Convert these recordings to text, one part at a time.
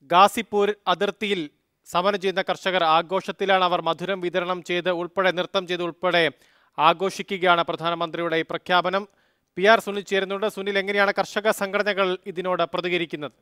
ഗാസിപ്പൂർ അതിർത്തിയിൽ സമരം ചെയ്യുന്ന കർഷകർ ആഘോഷത്തിലാണ് അവർ മധുരം വിതരണം ചെയ്ത് ഉൾപ്പെടെ നൃത്തം ചെയ്ത് ഉൾപ്പെടെ ആഘോഷിക്കുകയാണ് പ്രധാനമന്ത്രിയുടെ ഈ പ്രഖ്യാപനം പി ആർ സുനിൽ ചേരുന്നുണ്ട് സുനിൽ എങ്ങനെയാണ് കർഷക സംഘടനകൾ ഇതിനോട് പ്രതികരിക്കുന്നത്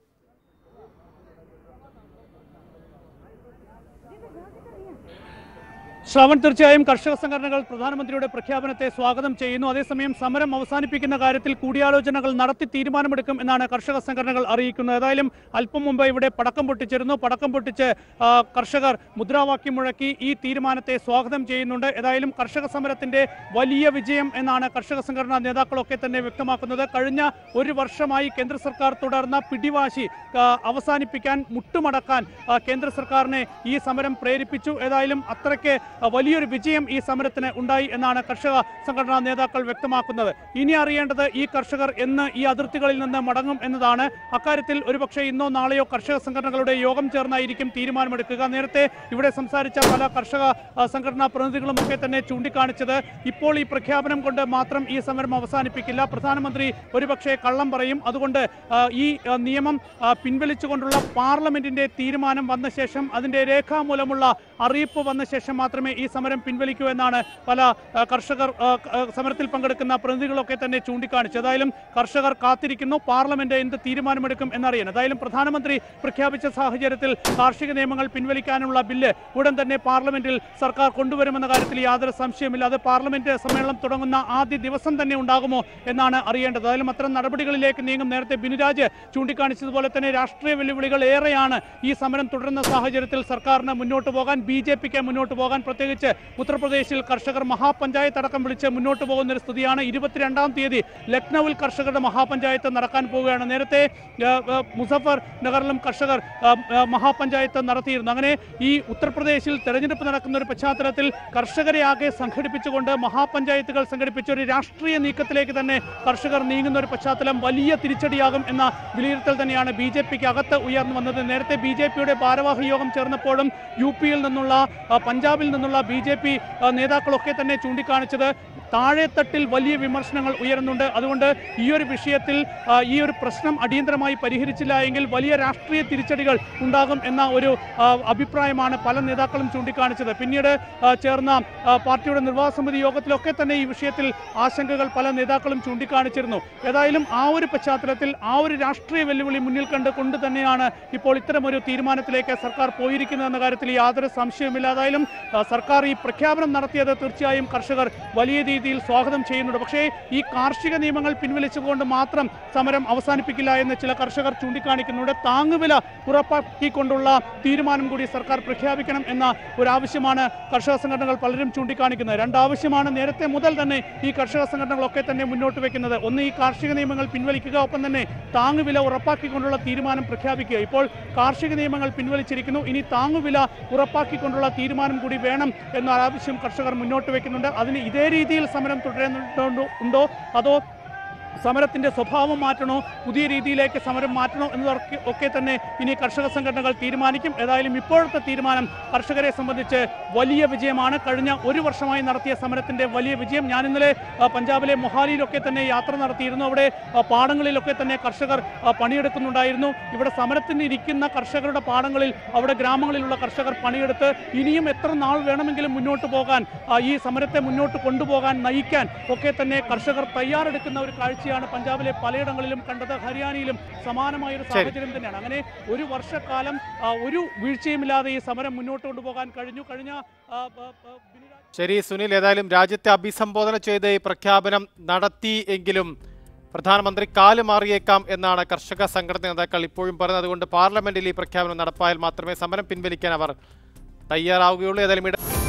ശ്രാവൺ തീർച്ചയായും കർഷക സംഘടനകൾ പ്രധാനമന്ത്രിയുടെ പ്രഖ്യാപനത്തെ സ്വാഗതം ചെയ്യുന്നു അതേസമയം സമരം അവസാനിപ്പിക്കുന്ന കാര്യത്തിൽ കൂടിയാലോചനകൾ നടത്തി തീരുമാനമെടുക്കും എന്നാണ് കർഷക സംഘടനകൾ അറിയിക്കുന്നത് ഏതായാലും അല്പം മുമ്പ് ഇവിടെ പടക്കം പൊട്ടിച്ചിരുന്നു പടക്കം പൊട്ടിച്ച് ആ, കർഷകർ മുദ്രാവാക്യം മുഴക്കി ഈ തീരുമാനത്തെ സ്വാഗതം ചെയ്യുന്നുണ്ട് ഏതായാലും കർഷക സമരത്തിന്റെ വലിയ വിജയം എന്നാണ് കർഷക സംഘടനാ നേതാക്കളൊക്കെ തന്നെ വ്യക്തമാക്കുന്നത് കഴിഞ്ഞ ഒരു വർഷമായി കേന്ദ്ര സർക്കാർ തുടർന്ന പിടിവാശി ആ, അവസാനിപ്പിക്കാൻ മുട്ടുമടക്കാൻ ആ, കേന്ദ്ര സർക്കാരിനെ ഈ സമരം പ്രേരിപ്പിച്ചു ഏതായാലും അത്രയ്ക്ക് ആ, വലിയൊരു വിജയം ഈ സമരത്തിന് ഉണ്ടായി എന്നാണ് കർഷക സംഘടനാ നേതാക്കൾ വ്യക്തമാക്കുന്നത് ഇനി അറിയേണ്ടത് ഈ കർഷകർ എന്ന് ഈ അതിർത്തികളിൽ നിന്ന് മടങ്ങും എന്നതാണ് അക്കാര്യത്തിൽ ഒരുപക്ഷെ ഇന്നോ നാളെയോ കർഷക സംഘടനകളുടെ യോഗം ചേർന്നായിരിക്കും തീരുമാനമെടുക്കുക നേരത്തെ ഇവിടെ സംസാരിച്ച പല കർഷക ആ, സംഘടനാ പ്രതിനിധികളും ഒക്കെ തന്നെ ചൂണ്ടിക്കാണിച്ചത് ഇപ്പോൾ ഈ പ്രഖ്യാപനം കൊണ്ട് മാത്രം ഈ സമരം അവസാനിപ്പിക്കില്ല പ്രധാനമന്ത്രി ഒരുപക്ഷെ കള്ളം പറയും അതുകൊണ്ട് ആ, ഈ ആ, നിയമം ആ, പിൻവലിച്ചുകൊണ്ടുള്ള പാർലമെന്റിന്റെ തീരുമാനം വന്ന ശേഷം അതിന്റെ രേഖാമൂലമുള്ള അറിയിപ്പ് വന്ന ശേഷം മാത്രമേ ഈ സമരം പിൻവലിക്കൂ എന്നാണ് പല ആ, കർഷകർ ആ, ആ, സമരത്തിൽ പങ്കെടുക്കുന്ന പ്രതിനിധികളൊക്കെ തന്നെ ചൂണ്ടിക്കാണിച്ചു ഏതായാലും കർഷകർ കാത്തിരിക്കുന്നു പാർലമെന്റ് എന്ത് തീരുമാനമെടുക്കും എന്നറിയാൻ ഏതായാലും പ്രധാനമന്ത്രി പ്രഖ്യാപിച്ച സാഹചര്യത്തിൽ കാർഷിക നിയമങ്ങൾ പിൻവലിക്കാനുള്ള ബില്ല് ഉടൻ തന്നെ പാർലമെന്റിൽ സർക്കാർ കൊണ്ടുവരുമെന്ന കാര്യത്തിൽ യാതൊരു സംശയമില്ല അത് പാർലമെന്റ് സമ്മേളനം തുടങ്ങുന്ന ആദ്യ ദിവസം തന്നെ ഉണ്ടാകുമോ എന്നാണ് അറിയേണ്ടത് ഏതായാലും അത്തരം നടപടികളിലേക്ക് നീങ്ങും നേരത്തെ ബിനുരാജ് ചൂണ്ടിക്കാണിച്ചതുപോലെ തന്നെ രാഷ്ട്രീയ വെല്ലുവിളികൾ ഏറെയാണ് ഈ സമരം തുടരുന്ന സാഹചര്യത്തിൽ സർക്കാരിന് മുന്നോട്ട് പോകാൻ ബി ജെ പിക്ക് മുന്നോട്ട് പോകാൻ പ്രത്യേകിച്ച് ഉത്തർപ്രദേശിൽ കർഷകർ മഹാപഞ്ചായത്ത് അടക്കം വിളിച്ച് മുന്നോട്ട് പോകുന്ന ഒരു സ്ഥിതിയാണ് ഇരുപത്തിരണ്ടാം തീയതി ലക്നൌവിൽ കർഷകരുടെ മഹാപഞ്ചായത്ത് നടക്കാൻ പോവുകയാണ് നേരത്തെ ആ, ആ, മുസഫർ നഗറിലും കർഷകർ ആ, ആ, മഹാപഞ്ചായത്ത് നടത്തിയിരുന്നു അങ്ങനെ ഈ ഉത്തർപ്രദേശിൽ തെരഞ്ഞെടുപ്പ് നടക്കുന്ന ഒരു പശ്ചാത്തലത്തിൽ കർഷകരെ ആകെ സംഘടിപ്പിച്ചുകൊണ്ട് മഹാപഞ്ചായത്തുകൾ സംഘടിപ്പിച്ച ഒരു രാഷ്ട്രീയ നീക്കത്തിലേക്ക് തന്നെ കർഷകർ നീങ്ങുന്ന ഒരു പശ്ചാത്തലം വലിയ തിരിച്ചടിയാകും എന്ന വിലയിരുത്തൽ തന്നെയാണ് ബി ജെ പിക്ക് അകത്ത് ഉയർന്നു വന്നത് നേരത്തെ ബി ജെ പിയുടെ ഭാരവാഹി യോഗം ചേർന്നപ്പോഴും യു പിയിൽ നിന്നുള്ള ആ, പഞ്ചാബിൽ നിന്നുള്ള ബി ജെ പി നേതാക്കളൊക്കെ തന്നെ ചൂണ്ടിക്കാണിച്ചത് താഴെത്തട്ടിൽ വലിയ വിമർശനങ്ങൾ ഉയരുന്നുണ്ട് അതുകൊണ്ട് ഈ ഒരു വിഷയത്തിൽ ആ, ഈ ഒരു പ്രശ്നം അടിയന്തരമായി പരിഹരിച്ചില്ല എങ്കിൽ വലിയ രാഷ്ട്രീയ തിരിച്ചടികൾ ഉണ്ടാകും എന്ന ഒരു ആ, അഭിപ്രായമാണ് പല നേതാക്കളും ചൂണ്ടിക്കാണിച്ചത് പിന്നീട് ആ, ചേർന്ന ആ, പാർട്ടിയുടെ നിർവാഹക സമിതി യോഗത്തിലൊക്കെ തന്നെ ഈ വിഷയത്തിൽ ആശങ്കകൾ പല നേതാക്കളും ചൂണ്ടിക്കാണിച്ചിരുന്നു ഏതായാലും ആ ഒരു പശ്ചാത്തലത്തിൽ ആ ഒരു രാഷ്ട്രീയ വെല്ലുവിളി മുന്നിൽ കണ്ട് കൊണ്ട് തന്നെയാണ് ഇപ്പോൾ ഇത്തരമൊരു തീരുമാനത്തിലേക്ക് സർക്കാർ പോയിരിക്കുന്നത് എന്ന കാര്യത്തിൽ യാതൊരു സംശയവുമില്ല ഏതായാലും ആ, സർക്കാർ ഈ പ്രഖ്യാപനം നടത്തിയത് തീർച്ചയായും കർഷകർ വലിയ രീതിയിൽ സ്വാഗതം ചെയ്യുന്നുണ്ട് പക്ഷേ ഈ കാർഷിക നിയമങ്ങൾ പിൻവലിച്ചുകൊണ്ട് മാത്രം സമരം അവസാനിപ്പിക്കില്ല എന്ന് ചില കർഷകർ ചൂണ്ടിക്കാണിക്കുന്നുണ്ട് താങ്ങുവില ഉറപ്പാക്കിക്കൊണ്ടുള്ള തീരുമാനം കൂടി സർക്കാർ പ്രഖ്യാപിക്കണം എന്ന ഒരു ആവശ്യമാണ് കർഷക സംഘടനകൾ പലരും ചൂണ്ടിക്കാണിക്കുന്നത് രണ്ടാവശ്യമാണ് നേരത്തെ മുതൽ തന്നെ ഈ കർഷക സംഘടനകളൊക്കെ തന്നെ മുന്നോട്ട് വെക്കുന്നത് ഒന്ന് ഈ കാർഷിക നിയമങ്ങൾ പിൻവലിക്കുക ഒപ്പം തന്നെ താങ്ങുവില ഉറപ്പാക്കിക്കൊണ്ടുള്ള തീരുമാനം പ്രഖ്യാപിക്കുക ഇപ്പോൾ കാർഷിക നിയമങ്ങൾ പിൻവലിച്ചിരിക്കുന്നു ഇനി താങ്ങുവില ഉറപ്പാക്കിക്കൊണ്ടുള്ള തീരുമാനം കൂടി വേണം എന്ന ആവശ്യം കർഷകർ മുന്നോട്ട് വെക്കുന്നുണ്ട് അതിന് ഇതേ രീതിയിൽ സമരം തുടരുന്നുണ്ടോ ഉണ്ടോ അതോ സമരത്തിന്റെ സ്വഭാവം മാറ്റണോ പുതിയ രീതിയിലേക്ക് സമരം മാറ്റണോ എന്നതൊക്കെ ഒക്കെ തന്നെ ഇനി കർഷക സംഘടനകൾ തീരുമാനിക്കും ഏതായാലും ഇപ്പോഴത്തെ തീരുമാനം കർഷകരെ സംബന്ധിച്ച് വലിയ വിജയമാണ് കഴിഞ്ഞ ഒരു വർഷമായി നടത്തിയ സമരത്തിന്റെ വലിയ വിജയം ഞാൻ ഇന്നലെ ആ, പഞ്ചാബിലെ മൊഹാലിയിലൊക്കെ തന്നെ യാത്ര നടത്തിയിരുന്നു അവിടെ ആ, പാടങ്ങളിലൊക്കെ തന്നെ കർഷകർ ആ, പണിയെടുക്കുന്നുണ്ടായിരുന്നു ഇവിടെ സമരത്തിന് ഇരിക്കുന്ന കർഷകരുടെ പാടങ്ങളിൽ അവിടെ ഗ്രാമങ്ങളിലുള്ള കർഷകർ പണിയെടുത്ത് ഇനിയും എത്ര നാൾ വേണമെങ്കിലും മുന്നോട്ട് പോകാൻ ആ, ഈ സമരത്തെ മുന്നോട്ട് കൊണ്ടുപോകാൻ നയിക്കാൻ ഒക്കെ തന്നെ കർഷകർ തയ്യാറെടുക്കുന്ന ഒരു കാഴ്ചയാണ് പഞ്ചാബിലെ പലയിടങ്ങളിലും കണ്ടത് ഹരിയാനയിലും സമാനമായ ഒരു സാഹചര്യം തന്നെയാണ് അങ്ങനെ ഒരു വർഷക്കാലം ആ, ഒരു വീഴ്ചയുമില്ലാതെ ഈ സമരം മുന്നോട്ട് കൊണ്ടുപോകാൻ കഴിഞ്ഞു കഴിഞ്ഞ ആ, ആ, ആ, ബിനുരാജ് ശരി സുനിൽ ഏതായാലും രാജ്യത്തെ അഭിസംബോധന ചെയ്ത് ഈ പ്രഖ്യാപനം നടത്തി എങ്കിലും പ്രധാനമന്ത്രി കാല് മാറിയേക്കാം എന്നാണ് കർഷക സംഘടന നേതാക്കൾ ഇപ്പോഴും പറയുന്നത് അതുകൊണ്ട് പാർലമെന്റിൽ ഈ പ്രഖ്യാപനം നടപ്പായാൽ മാത്രമേ സമരം പിൻവലിക്കാൻ അവർ തയ്യാറാവുകയുള്ളൂ ഏതായാലും ഇട